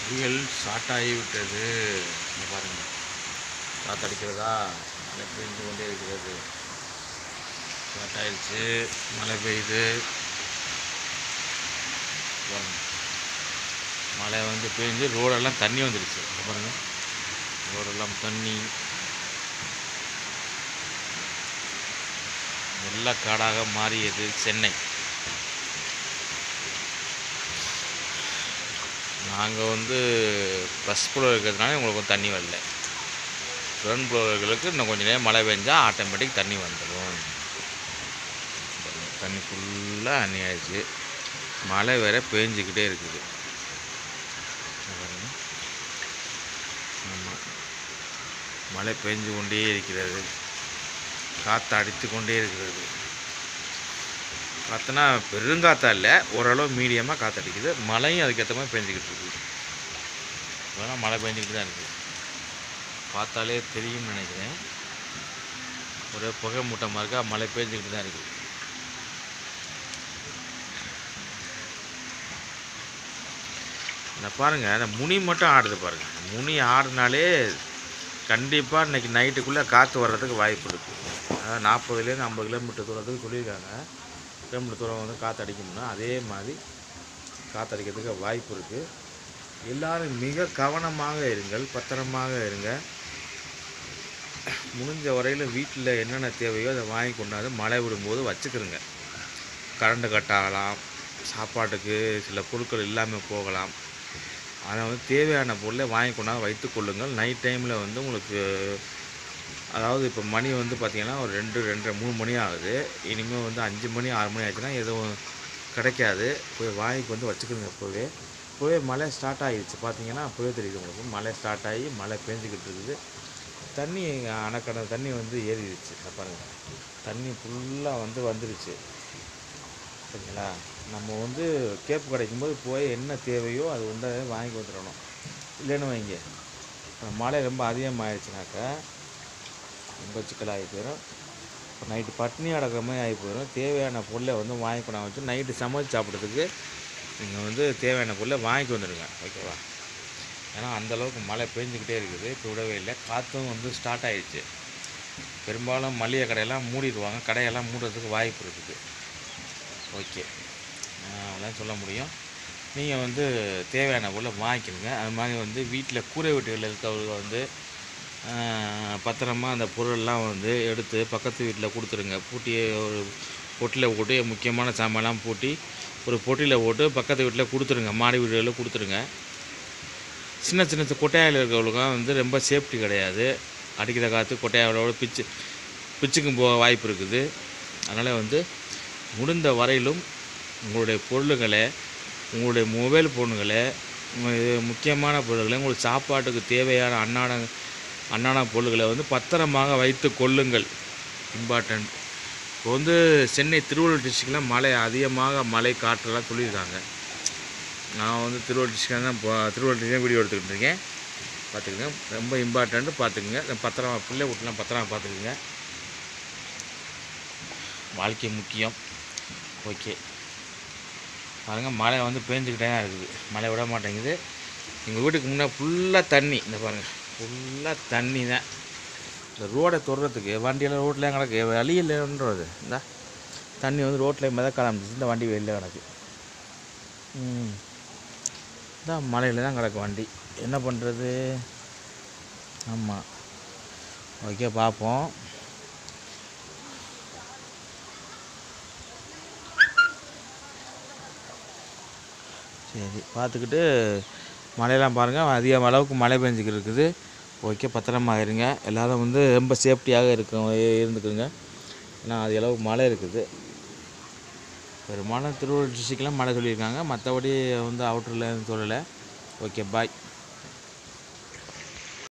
புயல் ஸ்டார்ட் ஆகிவிட்டது இங்க பாருங்க காத்தடிக்கிறதா மழை பெய்து கொண்டே இருக்கிறது ஸ்டார்ட் ஆயிடுச்சு மழை பெய்யுது பாருங்க மழை வந்து பெஞ்சு ரோடெல்லாம் தண்ணி வந்துடுச்சு இங்க பாருங்க ரோடெல்லாம் தண்ணி வெள்ளக்காடாக மாறியது சென்னை நாங்கள் வந்து ஃபஸ்ட் ஃப்ளோர் இருக்கிறதுனால உங்களுக்கு வந்து தண்ணி வரல கிரவுண்ட் ஃப்ளோர்களுக்கு இன்னும் கொஞ்சம் நேரம் மழை பெஞ்சால் ஆட்டோமேட்டிக் தண்ணி வந்துடும் தண்ணி ஃபுல்லாக அண்ணி ஆயிடுச்சு மழை வேற பேஞ்சிக்கிட்டே இருக்குது இங்க பாருங்க. ஆமா. மழை பெஞ்சு கொண்டே இருக்கிறது காற்று அடித்து கொண்டே இருக்கிறது காற்றுனா பெருங்காற்றா இல்லை ஓரளவு மீடியமாக காற்று அடிக்குது மழையும் அதுக்கேற்ற மாதிரி பெஞ்சிக்கிட்டு இருக்குது இப்போலாம் மழை பெஞ்சிக்கிட்டு தான் இருக்குது பார்த்தாலே தெரியும்னு நினைக்கிறேன் ஒரே புகை மூட்டமாக இருக்கா மழை பெஞ்சிக்கிட்டு தான் இருக்குது இந்த பாருங்கள் அந்த முனி மட்டும் ஆடுது பாருங்கள் முனி ஆடுனாலே கண்டிப்பாக இன்னைக்கு நைட்டுக்குள்ளே காற்று வர்றதுக்கு வாய்ப்பு இருக்குது அதாவது நாற்பதுலேருந்து ஐம்பது கிலோமீட்டர் தூரத்துக்கு சொல்லியிருக்காங்க கிலோமீட்டர் தூரம் வந்து காற்று அடிக்கும்னா அதே மாதிரி காற்று அடிக்கிறதுக்கு வாய்ப்பு இருக்குது எல்லாரும் மிக கவனமாக இருங்கள் பத்திரமாக இருங்க முடிஞ்ச வரையில் வீட்டில் என்னென்ன தேவையோ அதை வாங்கி கொண்டாந்து மழை விடும்போது வச்சுக்கிறோங்க கரண்ட் கட் ஆகலாம் சாப்பாட்டுக்கு சில பொருட்கள் இல்லாமல் போகலாம் அதை வந்து தேவையான பொருளை வாங்கி கொண்டாந்து வைத்துக் கொள்ளுங்கள் நைட் டைமில் வந்து உங்களுக்கு அதாவது இப்போ மணி வந்து பார்த்திங்கன்னா ஒரு ரெண்டு ரெண்டரை மூணு மணி ஆகுது இனிமேல் வந்து அஞ்சு மணி ஆறு மணி ஆச்சுன்னா எதுவும் கிடைக்காது போய் வாங்கிக்கு வந்து வச்சுக்கோங்க இப்போவே இப்போவே மழை ஸ்டார்ட் ஆகிடுச்சு பார்த்தீங்கன்னா அப்போவே தெரியுது உங்களுக்கு மழை ஸ்டார்ட் ஆகி மழை பேஞ்சிக்கிட்டு இருக்குது தண்ணி அணைக்கடை தண்ணி வந்து ஏறிடுச்சு இங்க பாருங்க தண்ணி ஃபுல்லாக வந்து வந்துருச்சு சரிங்களா நம்ம வந்து கேப் கிடைக்கும்போது போய் என்ன தேவையோ அது வந்து வாங்கி வந்துடணும் இல்லைன்னு வைங்க இப்ப மழை ரொம்ப அதிகமாகிடுச்சுனாக்கா ரொம்ப சிக்கலாகி போயிடும் இப்போ நைட்டு பட்னி அடக்கிற மாதிரி ஆகி போயிடும் தேவையான பொருளை வந்து வாங்கி கொண்டாந்து வச்சு நைட்டு சமைச்சு சாப்பிட்றதுக்கு நீங்கள் வந்து தேவையான பொருளை வாங்கிட்டு வந்துடுங்க ஓகேவா ஏன்னா அந்த அளவுக்கு மழை பெஞ்சிக்கிட்டே இருக்குது இப்போ விடவே இல்லை காற்றும் வந்து ஸ்டார்ட் ஆயிடுச்சு பெரும்பாலும் மளிகை கடையெல்லாம் மூடிடுவாங்க கடையெல்லாம் மூடுறதுக்கு வாய்ப்பு இருக்குது ஓகே அதான் சொல்ல முடியும் நீங்கள் வந்து தேவையான பொருளை வாங்கிக்கணுங்க அது மாதிரி வந்து வீட்டில் கூரை வீட்டுகளில் இருக்கவங்க வந்து ஆஹ், பத்திரமா அந்த பொருளெல்லாம் வந்து எடுத்து பக்கத்து வீட்டில் கொடுத்துருங்க பூட்டி ஒரு பொட்டியில் போட்டு முக்கியமான சாமான்லாம் பூட்டி ஒரு பொட்டியில் போட்டு பக்கத்து வீட்டில் கொடுத்துருங்க மாடி வீடுகளில் கொடுத்துருங்க சின்ன சின்ன கொட்டையாயில் இருக்கிறவங்களுக்கும் வந்து ரொம்ப சேஃப்டி கிடையாது அடிக்கிற காற்று கொட்டையாவோட பிச்சு பிச்சுக்கும் போக வாய்ப்பு இருக்குது அதனால் வந்து முடிந்த வரையிலும் உங்களுடைய பொருளுங்களை உங்களுடைய மொபைல் ஃபோனுகளை உங்க இது முக்கியமான பொருள்களை உங்களுக்கு சாப்பாட்டுக்கு தேவையான அன்னாட அன்னாட பொருள்களை வந்து பத்திரமாக வைத்து கொள்ளுங்கள் இம்பார்ட்டன்ட் இப்போ வந்து சென்னை திருவள்ளூர் டிஸ்ட்ரிக்டில் மழை அதிகமாக மழை காற்றெல்லாம் சொல்லியிருக்காங்க நான் வந்து திருவள்ளூர் டிஸ்ட்ரிக்ட் தான் இப்போ திருவள்ளூர் டிஸ்ட்ரிக்ட் வீடியோ எடுத்துக்கிட்டு இருக்கேன் பார்த்துக்குங்க ரொம்ப இம்பார்ட்டன்ட்டு பார்த்துக்குங்க பத்திரமா பிள்ளை வீட்டெலாம் பத்திரமா பார்த்துக்குங்க வாழ்க்கை முக்கியம் ஓகே பாருங்கள் மழை வந்து பேஞ்சுக்கிட்டே தான் இருக்குது மழை விட மாட்டேங்குது எங்கள் வீட்டுக்கு முன்னாடி ஃபுல்லாக தண்ணி இந்த பாருங்கள் ஃபுல்லாக தண்ணி தான் இந்த ரோடை தொடுறதுக்கு வண்டியெல்லாம் ரோட்லேயும் கிடக்கு வழி இல்லைன்றது இந்த தண்ணி வந்து ரோட்டில் மிதக்க ஆரம்பிச்சிச்சு இந்த வண்டி வெளியில் கிடக்கு ம் இதான் மலையில் தான் கிடக்கு வண்டி என்ன பண்ணுறது ஆமாம் ஓகே பார்ப்போம் சரி பார்த்துக்கிட்டு மழையெல்லாம் பாருங்கள் அதிக அளவுக்கு மழை பெஞ்சிக்கிட்டு இருக்குது ஓகே பத்திரமா இருங்க எல்லோரும் வந்து ரொம்ப சேஃப்டியாக இருக்க இருந்துக்குங்க ஏன்னா அது அளவுக்கு மழை இருக்குது பெரும்பாலும் திருவள்ளூர் டிஸ்ட்ரிக்ட்லாம் மழை சொல்லியிருக்காங்க மற்றபடி வந்து அவுட்டரில் சொல்லலை ஓகே பாய்